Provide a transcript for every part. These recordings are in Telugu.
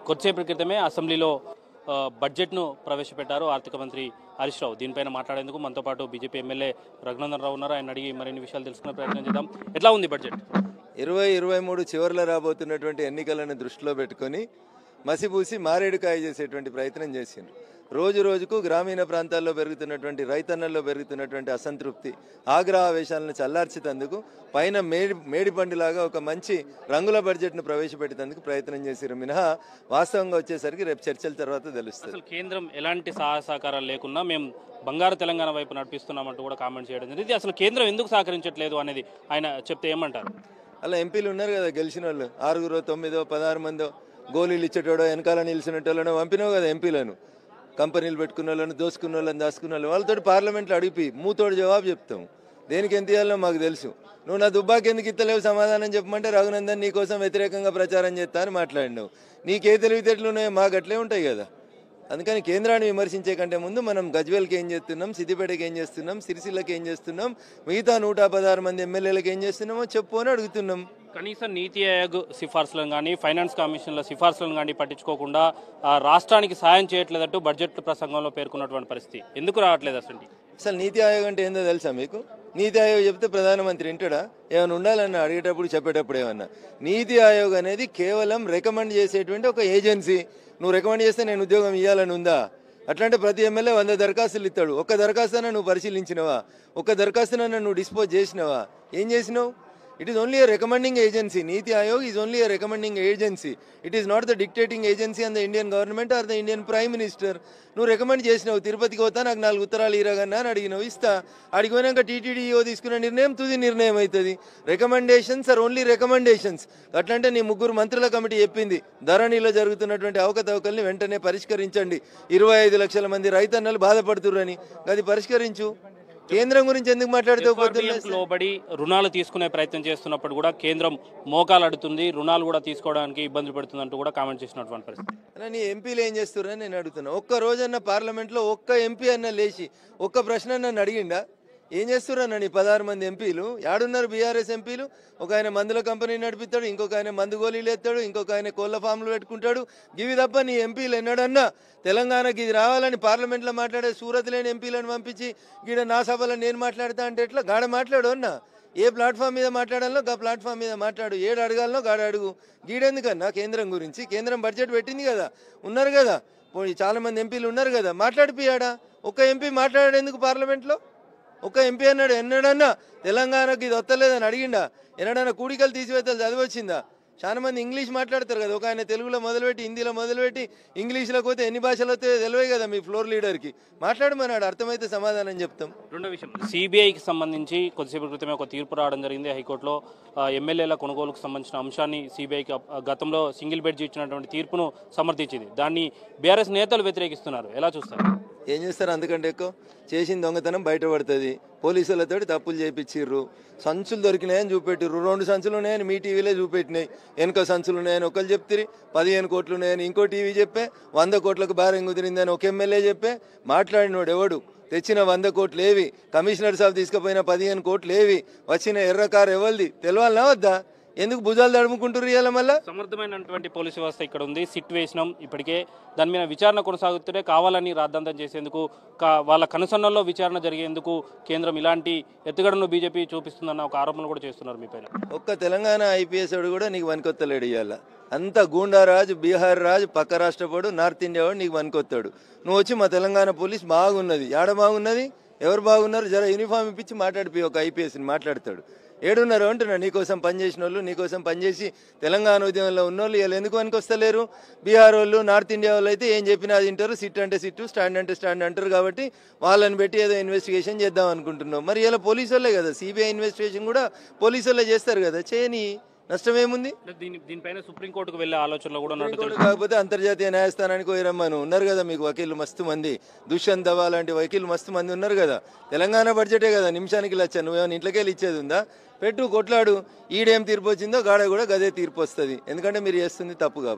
కొద్దిసేపటి క్రితమే అసెంబ్లీలో ఆ, బడ్జెట్ను ప్రవేశపెట్టారు ఆర్థిక మంత్రి హరీష్ రావు దీనిపైన మాట్లాడేందుకు మనతో పాటు బీజేపీ ఎమ్మెల్యే రఘునందన్ రావు ఉన్నారు ఆయన అడిగి మరిన్ని విషయాలు తెలుసుకునే ప్రయత్నం చేద్దాం ఎట్లా ఉంది బడ్జెట్ ఇరవై ఇరవై మూడు చివరిలో రాబోతున్నటువంటి ఎన్నికలను దృష్టిలో పెట్టుకొని మసిపూసి మారేడుకాయ చేసేటువంటి ప్రయత్నం చేసిండ్రు రోజు రోజుకు గ్రామీణ ప్రాంతాల్లో పెరుగుతున్నటువంటి రైతన్నల్లో పెరుగుతున్నటువంటి అసంతృప్తి ఆగ్రహావేశాలను చల్లార్చేందుకు పైన మేడి మేడిపండులాగా ఒక మంచి రంగుల బడ్జెట్ను ప్రవేశపెట్టేందుకు ప్రయత్నం చేసిరు మినహా వాస్తవంగా వచ్చేసరికి రేపు చర్చల తర్వాత తెలుస్తుంది అసలు కేంద్రం ఎలాంటి సహాయ సహకారాలు లేకున్నా మేము బంగారు తెలంగాణ వైపు నడిపిస్తున్నామంటూ కూడా కామెంట్ చేయడం జరిగింది అసలు కేంద్రం ఎందుకు సహకరించట్లేదు అనేది ఆయన చెప్తే ఏమంటారు అలా ఎంపీలు ఉన్నారు కదా గెలిచిన వాళ్ళు ఆరుగురో తొమ్మిదో పదహారు మందో గోళీలు ఇచ్చేటోడో వెనకాల నిలిచినట్టోళ్ళనో పంపినావు కదా ఎంపీలను కంపెనీలు పెట్టుకున్న వాళ్ళని దోసుకున్న వాళ్ళని దాచుకున్న వాళ్ళు వాళ్ళతో పార్లమెంట్లో అడిపి మూతోడు జవాబు చెప్తాం దేనికి ఎంత ఇవ్వాలో మాకు తెలుసు నువ్వు నా దుబ్బాకి ఎందుకు ఇత్తలేవు సమాధానం చెప్పమంటే రఘునందన్ నీకోసం వ్యతిరేకంగా ప్రచారం చేస్తా అని మాట్లాడినావు నీకే తెలివితేటలు ఉన్నాయో మాకు అట్లే ఉంటాయి కదా అందుకని కేంద్రాన్ని విమర్శించే కంటే ముందు మనం గజ్వేల్కి ఏం చేస్తున్నాం సిద్దిపేటకి ఏం చేస్తున్నాం సిరిసిల్లకి ఏం చేస్తున్నాం మిగతా నూట పదహారు మంది ఎమ్మెల్యేలకు ఏం చేస్తున్నామో చెప్పు అని అడుగుతున్నాం కనీసం నీతి ఆయోగ్ సిఫార్సులను కానీ ఫైనాన్స్ కమిషన్ల సిఫార్సులను కానీ పట్టించుకోకుండా ఆ, రాష్ట్రానికి సాయం చేయట్లేదంటూ బడ్జెట్ ప్రసంగంలో పేర్కొన్నటువంటి పరిస్థితి ఎందుకు రావట్లేదు అసలు అసలు నీతి ఆయోగ్ అంటే ఏందో తెలుసా మీకు నీతి ఆయోగ్ చెప్తే ప్రధానమంత్రి వింటాడా ఏమైనా ఉండాలన్న అడిగేటప్పుడు చెప్పేటప్పుడు ఏమన్నా నీతి ఆయోగ్ అనేది కేవలం రికమెండ్ చేసేటువంటి ఒక ఏజెన్సీ నువ్వు రికమెండ్ చేస్తే నేను ఉద్యోగం ఇవ్వాలని ఉందా అట్లాంటి ప్రతి ఎమ్మెల్యే వంద దరఖాస్తులు ఇస్తాడు ఒక్క దరఖాస్తున నువ్వు పరిశీలించినవా ఒక్క దరఖాస్తున నువ్వు డిస్పోజ్ చేసినవా ఏం చేసినావు it is only a recommending agency NITI Aayog is only a recommending agency it is not the dictating agency and the Indian government are the Indian prime minister నువ్వు రికమెండ్ చేసినావు తిరుపతికి పోతా నాకు నాలుగు ఉత్తరాలు ఇరగన్నా అని అడిగినావు ఇస్తా అడిగి పోయినాక టీటీడీఓ తీసుకున్న నిర్ణయం తుది నిర్ణయం అవుతుంది రికమెండేషన్స్ ఆర్ ఓన్లీ రికమెండేషన్స్ అట్లంటే నీ ముగ్గురు మంత్రుల కమిటీ చెప్పింది ధరణిలో జరుగుతున్నటువంటి అవకతవకల్ని వెంటనే పరిష్కరించండి ఇరవై ఐదు లక్షల మంది రైతన్నలు బాధపడుతుర్రని అది పరిష్కరించు కేంద్రం గురించి ఎందుకు మాట్లాడుతావు పొద్దున్న FRDM లోబడి రుణాలు తీసుకునే ప్రయత్నం చేస్తున్నప్పుడు కూడా కేంద్రం మోకాలు అడుతుంది రుణాలు కూడా తీసుకోవడానికి ఇబ్బందులు పెడుతుందంటూ కూడా కామెంట్ చేసినటువంటి పరిస్థితి అలా నీ ఎంపీలు ఏం చేస్తున్నారని నేను అడుగుతున్నా ఒక్క రోజన్న పార్లమెంట్లో ఒక్క ఎంపీ అన్న లేచి ఒక్క ప్రశ్న నన్ను అడిగిండా ఏం చేస్తున్నారన్న నీ పదహారు మంది ఎంపీలు యాడున్నారు బీఆర్ఎస్ ఎంపీలు ఒక ఆయన మందుల కంపెనీ నడిపిస్తాడు ఇంకొక ఆయన మందు గోళీలు ఎత్తాడు ఇంకొక ఆయన కోళ్ళ ఫామ్లు పెట్టుకుంటాడు గివి తప్ప నీ ఎంపీలు ఎన్నడన్నా తెలంగాణకి ఇది రావాలని పార్లమెంట్లో మాట్లాడే సూరత్ లేని ఎంపీలను పంపించి గీడ నా సభలో నేను మాట్లాడతా అంటే ఎట్లా గాడ మాట్లాడు అన్నా ఏ ప్లాట్ఫామ్ మీద మాట్లాడాలో గా ప్లాట్ఫామ్ మీద మాట్లాడు ఏడు అడగాలనో గాడ అడుగు గీడెందుకన్నా కేంద్రం గురించి కేంద్రం బడ్జెట్ పెట్టింది కదా ఉన్నారు కదా పోనీ చాలా మంది ఎంపీలు ఉన్నారు కదా మాట్లాడిపోయాడా ఒక్క ఎంపీ మాట్లాడాడు పార్లమెంట్లో ఒక్క ఎంపీ అన్నాడు ఎన్నడన్నా తెలంగాణకి ఇది వస్తలేదని అడిగిండా ఎన్నడన్నా కూడికలు తీసివేతలు చదివచ్చిందా చాలా మంది ఇంగ్లీష్ మాట్లాడతారు కదా ఒక ఆయన తెలుగులో మొదలుపెట్టి హిందీలో మొదలుపెట్టి ఇంగ్లీష్లోకి పోతే ఎన్ని భాషలు వస్తాయో తెలివే కదా మీ ఫ్లోర్ లీడర్కి మాట్లాడమన్నాడు అర్థమైతే సమాధానం చెప్తాం రెండో విషయం సిబిఐకి సంబంధించి కొద్దిసేపు క్రితమే ఒక తీర్పు రావడం జరిగింది హైకోర్టులో ఆ, ఎమ్మెల్యేల కొనుగోలుకు సంబంధించిన అంశాన్ని సిబిఐకి అప్- గతంలో సింగిల్ బెడ్జ్ ఇచ్చినటువంటి తీర్పును సమర్థించింది దాన్ని బీఆర్ఎస్ నేతలు వ్యతిరేకిస్తున్నారు ఎలా చూస్తారు ఏం చేస్తారు అందుకంటే ఎక్కువ చేసిన దొంగతనం బయటపడుతుంది పోలీసులతో తప్పులు చేయించిర్రు సంచులు దొరికినాయని చూపెట్టిర్రు రెండు సంచులు ఉన్నాయని మీ టీవీలో చూపెట్టినాయి వెనుక సంచులు ఉన్నాయని ఒకరు చెప్తిరి పదిహేను కోట్లు ఉన్నాయని ఇంకో టీవీ చెప్పే వంద కోట్లకు భారం కుదిరిందని ఒక ఎమ్మెల్యే చెప్పే మాట్లాడినోడు ఎవడు తెచ్చిన వంద కోట్లు ఏవి కమిషనర్ సాబ్ తీసుకుపోయిన పదిహేను కోట్లు ఏవి వచ్చిన ఎర్ర కారు ఎవరిది తెలవాలనా వద్దా ఎందుకు భుజాలు తడుముకుంటారు ఇవాళ మళ్ళా సమర్థమైనటువంటి పోలీసు వ్యవస్థ ఇక్కడ ఉంది సిట్ వేసినాం ఇప్పటికే దాని మీద విచారణ కొనసాగుతుంటే కావాలని రాద్ధాంతం చేసేందుకు కా- వాళ్ళ కనుసన్నల్లో విచారణ జరిగేందుకు కేంద్రం ఇలాంటి ఎత్తుగడను బీజేపీ చూపిస్తుందన్న ఒక ఆరోపణలు కూడా చేస్తున్నారు మీ పైన ఒక్క తెలంగాణ ఐపీఎస్ వాడు కూడా నీకు వనికొత్తలేడు ఇవాళ అంత గూండా రాజు బీహార్ రాజు పక్క రాష్ట్రపోడు నార్త్ ఇండియా వాడు నీకు వనికొత్తాడు నువ్వు వచ్చి మా తెలంగాణ పోలీస్ బాగున్నది ఏడ బాగున్నది ఎవరు బాగున్నారు జర యూనిఫామ్ ఇప్పించి మాట్లాడిపోయి ఒక ఐపీఎస్ని మాట్లాడతాడు ఏడున్నారు అంటున్నా నీకోసం పనిచేసిన వాళ్ళు నీకోసం పనిచేసి తెలంగాణ ఉద్యమంలో ఉన్నోళ్ళు వీళ్ళు ఎందుకు వనికొస్తలేరు బీహార్ వాళ్ళు నార్త్ ఇండియా వాళ్ళు అయితే ఏం చెప్పినా అది వింటారు సిట్ అంటే సిట్టు స్టాండ్ అంటే స్టాండ్ అంటారు కాబట్టి వాళ్ళని పెట్టి ఏదో ఇన్వెస్టిగేషన్ చేద్దాం అనుకుంటున్నాం మరి ఇలా పోలీసు వాళ్ళే కదా సిబిఐ ఇన్వెస్టిగేషన్ కూడా పోలీసు వాళ్ళే చేస్తారు కదా చేయని నష్టం ఏముంది అంటే దీని దీనిపైన సుప్రీంకోర్టుకు వెళ్ళే ఆలోచనలో కూడా ఉన్నట్టు ఇంకోటి కాకపోతే అంతర్జాతీయ న్యాయస్థానానికి పోయిరమ్మను ఉన్నారు కదా మీకు వకీలు మస్తు మంది దుష్యంత్ దవా లాంటి వకీలు మస్తు మంది ఉన్నారు కదా తెలంగాణ బడ్జెటే కదా నిమిషానికి లచ్చ నువ్వేమైనా ఇంట్లోకి వెళ్ళి ఇచ్చేది ఉందా పెట్టు కొట్లాడు ఈడేం తీర్పు వచ్చిందో గాడ కూడా గదే తీర్పు వస్తుంది ఎందుకంటే మీరు చేస్తుంది తప్పు కాబట్టి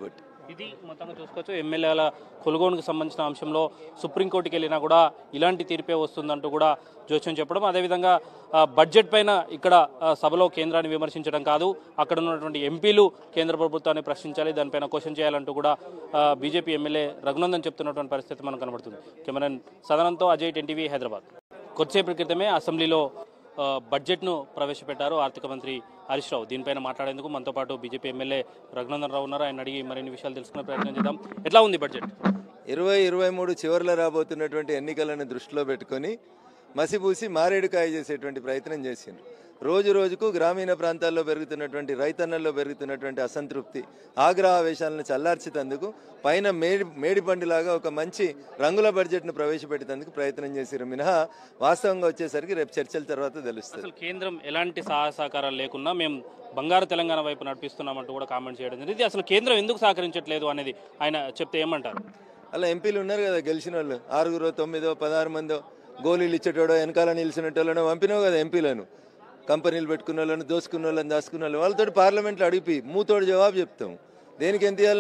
ఇది మొత్తంగా చూసుకోవచ్చు ఎమ్మెల్యేల కొనుగోలుకు సంబంధించిన అంశంలో సుప్రీంకోర్టుకి వెళ్ళినా కూడా ఇలాంటి తీర్పే వస్తుందంటూ కూడా జోస్యం చెప్పడం అదేవిధంగా ఆ, బడ్జెట్ పైన ఇక్కడ ఆ, సభలో కేంద్రాన్ని విమర్శించడం కాదు అక్కడ ఉన్నటువంటి ఎంపీలు కేంద్ర ప్రభుత్వాన్ని ప్రశ్నించాలి దానిపైన క్వశ్చన్ చేయాలంటూ కూడా ఆ, బీజేపీ ఎమ్మెల్యే రఘునందన్ చెప్తున్నటువంటి పరిస్థితి మనకు కనబడుతుంది కెమెరాన్ సదనంతో అజయ్ టెన్టీవీ హైదరాబాద్ కొద్దిసేపటి క్రితమే అసెంబ్లీలో ఆ, బడ్జెట్ను ప్రవేశపెట్టారు ఆర్థిక మంత్రి హరీష్ రావు దీనిపైన మాట్లాడేందుకు మనతో పాటు బీజేపీ ఎమ్మెల్యే రఘునందన్ రావు ఉన్నారు ఆయన అడిగి మరిన్ని విషయాలు తెలుసుకునే ప్రయత్నం చేద్దాం ఎట్లా ఉంది బడ్జెట్ ఇరవై ఇరవై మూడు చివరిలో రాబోతున్నటువంటి ఎన్నికలను దృష్టిలో పెట్టుకొని మసిపూసి మారేడుకాయ చేసేటువంటి ప్రయత్నం చేసిండ్రు రోజు రోజుకు గ్రామీణ ప్రాంతాల్లో పెరుగుతున్నటువంటి రైతన్నల్లో పెరుగుతున్నటువంటి అసంతృప్తి ఆగ్రహావేశాలను చల్లార్చేందుకు పైన మేడి మేడిపండులాగా ఒక మంచి రంగుల బడ్జెట్ను ప్రవేశపెట్టేందుకు ప్రయత్నం చేసిరు మినహా వాస్తవంగా వచ్చేసరికి రేపు చర్చల తర్వాత తెలుస్తుంది అసలు కేంద్రం ఎలాంటి సహాయ సహకారాలు లేకున్నా మేము బంగారు తెలంగాణ వైపు నడిపిస్తున్నామంటూ కూడా కామెంట్ చేయడం జరిగింది అసలు కేంద్రం ఎందుకు సహకరించట్లేదు అనేది ఆయన చెప్తే ఏమంటారు అలా ఎంపీలు ఉన్నారు కదా గెలిచిన వాళ్ళు ఆరుగురో తొమ్మిదో పదహారు మందో గోళీలు ఇచ్చేటోడో వెనకాల నిలిచినట్టోళ్ళనో పంపినావు కదా ఎంపీలను కంపెనీలు పెట్టుకున్న వాళ్ళని దోసుకున్న వాళ్ళని దాచుకున్న వాళ్ళు వాళ్ళతో పార్లమెంట్లో అడిపి మూతోడు జవాబు చెప్తాం దేనికి ఎంత ఇవ్వాలో